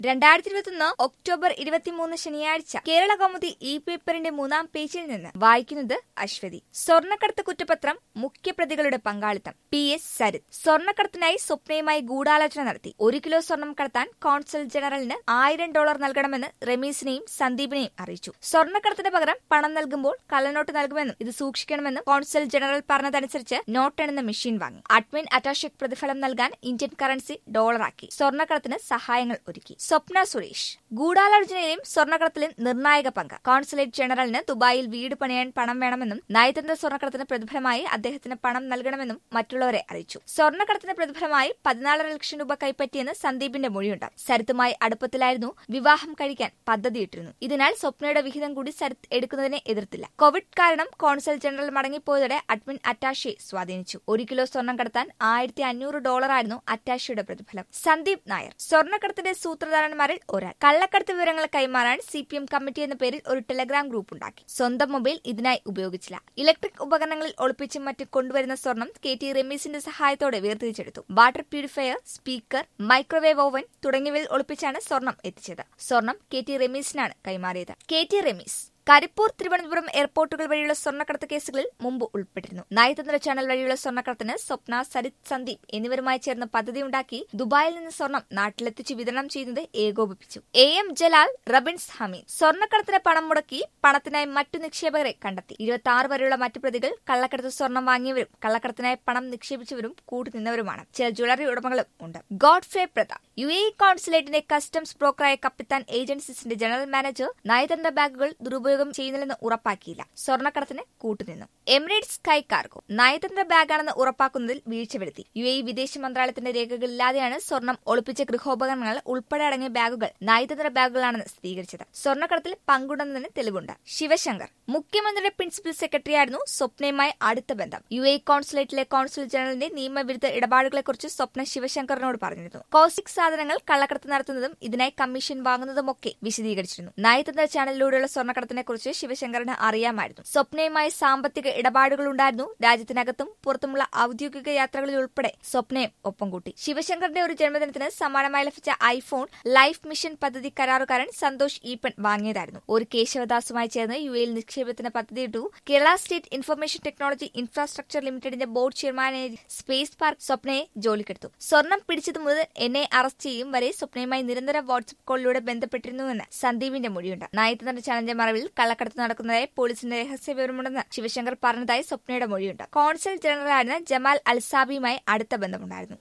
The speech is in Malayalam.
രണ്ടായിരത്തി ഇരുപത്തൊന്ന് ഒക്ടോബർ ഇരുപത്തിമൂന്ന് ശനിയാഴ്ച കേരള കൗമുദി ഇ പേപ്പറിന്റെ മൂന്നാം പേജിൽ നിന്ന് വായിക്കുന്നത് അശ്വതി സ്വർണ്ണക്കടത്ത് കുറ്റപത്രം മുഖ്യപ്രതികളുടെ പങ്കാളിത്തം പി എസ് സരിത് സ്വർണ്ണക്കടത്തിനായി സ്വപ്നയുമായി ഗൂഢാലോചന നടത്തി ഒരു കിലോ സ്വർണം കടത്താൻ കോൺസൽ ജനറലിന് ആയിരം ഡോളർ നൽകണമെന്ന് റമീസിനെയും സന്ദീപിനെയും അറിയിച്ചു സ്വർണ്ണക്കടത്തിന് പകരം പണം നൽകുമ്പോൾ കള്ളനോട്ട് നൽകുമെന്നും ഇത് സൂക്ഷിക്കണമെന്നും കോൺസൽ ജനറൽ പറഞ്ഞതനുസരിച്ച് നോട്ട് എണ്ണുന്ന മെഷീൻ വാങ്ങി അഡ്മിൻ അറ്റാഷക് പ്രതിഫലം നൽകാൻ ഇന്ത്യൻ കറൻസി ഡോളറാക്കി സ്വർണ്ണക്കടത്തിന് സഹായങ്ങൾ ഒരുക്കി സ്വപ്ന സുരേഷ് ഗൂഢാലോചനയിലും സ്വർണ്ണക്കടത്തിലും നിർണായക പങ്ക് കോൺസുലേറ്റ് ജനറലിന് ദുബായിൽ വീട് പണിയാൻ പണം വേണമെന്നും നയതന്ത്ര സ്വർണ്ണക്കടത്തിന് പ്രതിഫലമായി അദ്ദേഹത്തിന് പണം നൽകണമെന്നും മറ്റുള്ളവരെ അറിയിച്ചു സ്വർണ്ണക്കടത്തിന് പ്രതിഫലമായി പതിനാലര ലക്ഷം രൂപ കൈപ്പറ്റിയെന്ന് സന്ദീപിന്റെ മൊഴിയുണ്ട് സരിത്തുമായി അടുപ്പത്തിലായിരുന്നു വിവാഹം കഴിക്കാൻ പദ്ധതിയിട്ടിരുന്നു ഇതിനാൽ സ്വപ്നയുടെ വിഹിതം കൂടി സരിത്ത് എടുക്കുന്നതിനെ എതിർത്തില്ല കോവിഡ് കാരണം കോൺസൽ ജനറൽ മടങ്ങിപ്പോയതോടെ അഡ്മിൻ അറ്റാഷയെ സ്വാധീനിച്ചു ഒരു കിലോ സ്വർണം കടത്താൻ ആയിരത്തി അഞ്ഞൂറ് ഡോളറായിരുന്നു അറ്റാഷയുടെ പ്രതിഫലം സന്ദീപ് നായർ സ്വർണ്ണക്കടത്തിന്റെ സൂത്രധാരന്മാരിൽ ഒരാൾ കള്ളക്കടത്ത് വിവരങ്ങൾ കൈമാറാൻ സി പി എം കമ്മിറ്റി എന്ന പേരിൽ ഒരു ടെലഗ്രാം ഗ്രൂപ്പ് ഉണ്ടാക്കി സ്വന്തം മൊബൈൽ ഇതിനായി ഉപയോഗിച്ചില്ല ഇലക്ട്രിക് ഉപകരണങ്ങളിൽ ഒളിപ്പിച്ചും മറ്റും കൊണ്ടുവരുന്ന സ്വർണം കെ ടി റമീസിന്റെ സഹായത്തോടെ വേർതിരിച്ചെടുത്തു water purifier speaker microwave oven തുടങ്ങിയവയിൽ ഒളിപ്പിച്ചാണ് സ്വർണം എത്തിച്ചത് സ്വർണം കെ ടി റമീസിനാണ് കൈമാറിയത് കെ ടി റമീസ് കരിപ്പൂർ തിരുവനന്തപുരം എയർപോർട്ടുകൾ വഴിയുള്ള സ്വർണ്ണക്കടത്ത് കേസുകളിൽ മുമ്പ് ഉൾപ്പെട്ടിരുന്നു നയതന്ത്ര ചാനൽ വഴിയുള്ള സ്വർണ്ണക്കടത്തിന് സ്വപ്ന സരിത് സന്ദീപ് എന്നിവരുമായി ചേർന്ന് പദ്ധതിയുണ്ടാക്കി ദുബായിൽ നിന്ന് സ്വർണം നാട്ടിലെത്തിച്ച് വിതരണം ചെയ്യുന്നത് ഏകോപിപ്പിച്ചു എ എം ജലാൽ റബിൻസ് ഹമീദ് സ്വർണ്ണക്കടത്തിന് പണം മുടക്കി പണത്തിനായി മറ്റു നിക്ഷേപകരെ കണ്ടെത്തി ഇരുപത്തി ആറ് വരെയുള്ള മറ്റു പ്രതികൾ കള്ളക്കടത്ത് സ്വർണം വാങ്ങിയവരും കള്ളക്കടത്തിനായി പണം നിക്ഷേപിച്ചവരും കൂട്ടുനിന്നവരുമാണ് ചില ജ്വല്ലറി ഉടമകളും ഉണ്ട് ഗോഡ്ഫ്രേ പ്രതാപ് യു എ കോൺസുലേറ്റിന്റെ കസ്റ്റംസ് ബ്രോക്കറായ കപ്പിത്താൻ ഏജൻസീസിന്റെ ജനറൽ മാനേജർ നയതന്ത്ര ബാഗുകൾ ദുരുപയോഗം ചെയ്യുന്നില്ലെന്ന് ഉറപ്പാക്കിയില്ല സ്വർണ്ണക്കടത്തിന് കൂട്ടുനിന്നു എമിറേറ്റ്സ് സ്കൈ കാർഗോ നയതന്ത്ര ബാഗാണെന്ന് ഉറപ്പാക്കുന്നതിൽ വീഴ്ച വരുത്തി യു എ വിദേശ മന്ത്രാലയത്തിന്റെ രേഖകളില്ലാതെയാണ് സ്വർണം ഒളിപ്പിച്ച ഗൃഹോപകരണങ്ങൾ ഉൾപ്പെടെ അടങ്ങിയ ബാഗുകൾ നയതന്ത്ര ബാഗുകളാണെന്ന് സ്ഥിരീകരിച്ചത് സ്വർണ്ണക്കടത്തിൽ പങ്കുണ്ടെന്നതിന് തെളിവുണ്ട് ശിവശങ്കർ മുഖ്യമന്ത്രിയുടെ പ്രിൻസിപ്പൽ സെക്രട്ടറിയായിരുന്നു സ്വപ്നയുമായി അടുത്ത ബന്ധം യു എ കോൺസുലേറ്റിലെ കോൺസുൽ ജനറലിന്റെ നിയമവിരുദ്ധ ഇടപാടുകളെക്കുറിച്ച് സ്വപ്ന ശിവശങ്കറിനോട് പറഞ്ഞിരുന്നു കോസിക് സാധനങ്ങൾ കള്ളക്കടത്ത് നടത്തുന്നതും ഇതിനായി കമ്മീഷൻ വാങ്ങുന്നതുമൊക്കെ വിശദീകരിച്ചിരുന്നു നയതന്ത്ര ചാനലിലൂടെയുള്ള സ്വർണ്ണക്കടത്തിനെ കുറിച്ച് ശിവശങ്കറിന് അറിയാമായിരുന്നു സ്വപ്നയുമായി സാമ്പത്തിക ഇടപാടുകളുണ്ടായിരുന്നു രാജ്യത്തിനകത്തും പുറത്തുമുള്ള ഔദ്യോഗിക യാത്രകളിൽ ഉൾപ്പെടെ സ്വപ്നയും ഒപ്പം കൂട്ടി ശിവശങ്കറിന്റെ ഒരു ജന്മദിനത്തിന് സമാനമായി ലഭിച്ച ഐഫോൺ ലൈഫ് മിഷൻ പദ്ധതി കരാറുകാരൻ സന്തോഷ് ഈപ്പൻ വാങ്ങിയതായിരുന്നു ഒരു കേശവദാസുമായി ചേർന്ന് യു എയിൽ നിക്ഷേപത്തിന് പദ്ധതിയിട്ടു Kerala state information technology infrastructure ലിമിറ്റഡിന്റെ ബോർഡ് ചെയർമാനായ സ്പേസ് പാർക്ക് സ്വപ്നയെ ജോലിക്കെടുത്തു സ്വർണം പിടിച്ചത് മുതൽ എന്നെ അറസ്റ്റ് ചെയ്യും വരെ സ്വപ്നയുമായി നിരന്തര വാട്സ്ആപ്പ് കോളിലൂടെ ബന്ധപ്പെട്ടിരുന്നുവെന്ന് സന്ദീപിന്റെ മൊഴിയുണ്ട് നയതന്ത്ര ചാനലിന്റെ മറവിൽ കള്ളക്കടത്ത് നടക്കുന്നതായി പോലീസിന്റെ രഹസ്യ വിവരമുണ്ടെന്ന് ശിവശങ്കർ പറഞ്ഞതായി സ്വപ്നയുടെ മൊഴിയുണ്ട് കോൺസൽ ജനറലായിരുന്ന ജമാൽ അൽസാബിയുമായി അടുത്ത ബന്ധമുണ്ടായിരുന്നു